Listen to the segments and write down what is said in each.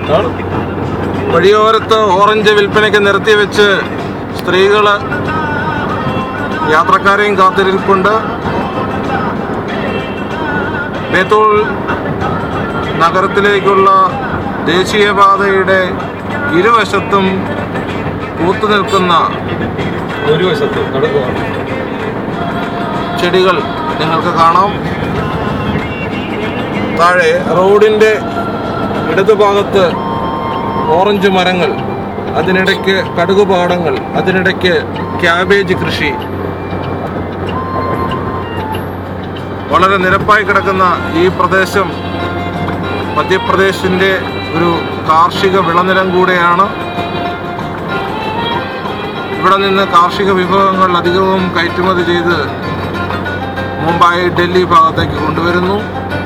വഴിയോരത്ത് orange വിൽപ്പനയ്ക്ക് നിർത്തി വെച്ച് സ്ത്രീകൾ യാത്രക്കാരെയും കാത്തിരിപ്പുണ്ട് ബേത്തൂൾ നഗരത്തിലേക്കുള്ള ദേശീയപാതയുടെ ഇരുവശത്തും പൂത്തു നിൽക്കുന്ന ഒരു വശത്ത് നടക്കുക ചെടികൾ നിങ്ങൾക്ക് കാണാം താഴെ റോഡിൻ്റെ ഇടതുഭാഗത്ത് ഓറഞ്ച് മരങ്ങൾ അതിനിടയ്ക്ക് കടുക് പാടങ്ങൾ അതിനിടയ്ക്ക് ക്യാബേജ് കൃഷി വളരെ നിരപ്പായി കിടക്കുന്ന ഈ പ്രദേശം മധ്യപ്രദേശിൻ്റെ ഒരു കാർഷിക വിളനിലം കൂടെയാണ് ഇവിടെ നിന്ന് കാർഷിക വിഭവങ്ങൾ അധികവും കയറ്റുമതി ചെയ്ത് മുംബൈ ഡൽഹി ഭാഗത്തേക്ക് കൊണ്ടുവരുന്നു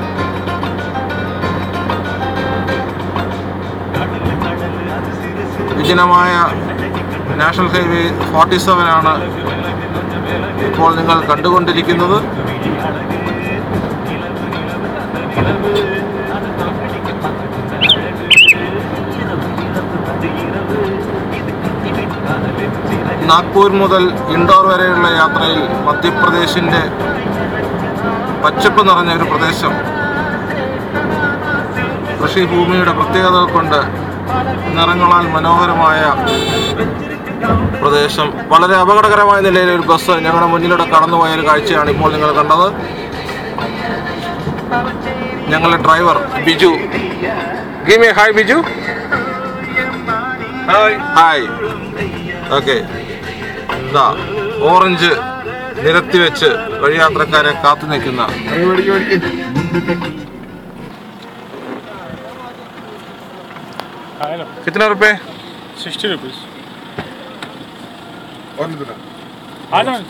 വിജനമായ നാഷണൽ ഹൈവേ ഫോർട്ടി സെവൻ ആണ് ഇപ്പോൾ നിങ്ങൾ കണ്ടുകൊണ്ടിരിക്കുന്നത് നാഗ്പൂർ മുതൽ ഇൻഡോർ വരെയുള്ള യാത്രയിൽ മധ്യപ്രദേശിൻ്റെ പച്ചപ്പ് നിറഞ്ഞ ഒരു പ്രദേശം കൃഷിഭൂമിയുടെ പ്രത്യേകതകൾ കൊണ്ട് നിറങ്ങളാൽ മനോഹരമായ പ്രദേശം വളരെ അപകടകരമായ നിലയിൽ ഒരു ബസ് ഞങ്ങളുടെ മുന്നിലൂടെ കടന്നുപോയ ഒരു കാഴ്ചയാണ് ഇപ്പോൾ നിങ്ങൾ കണ്ടത് ഞങ്ങളുടെ ഡ്രൈവർ ബിജു ഗീമേ hi Biju hi hi okay ഇതാ ഓറഞ്ച് നിരത്തി വെച്ച് വഴിയാത്രക്കാരെ കാത്തു നിൽക്കുന്ന कितना रुपए सिक्सटी रुपीज़ और नहीं आ जाओ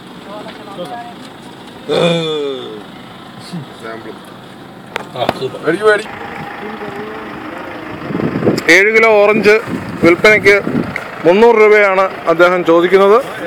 മേടിക്കും മേടി ഏഴ് കിലോ ഓറഞ്ച് വിൽപ്പനയ്ക്ക് മുന്നൂറ് രൂപയാണ് അദ്ദേഹം ചോദിക്കുന്നത്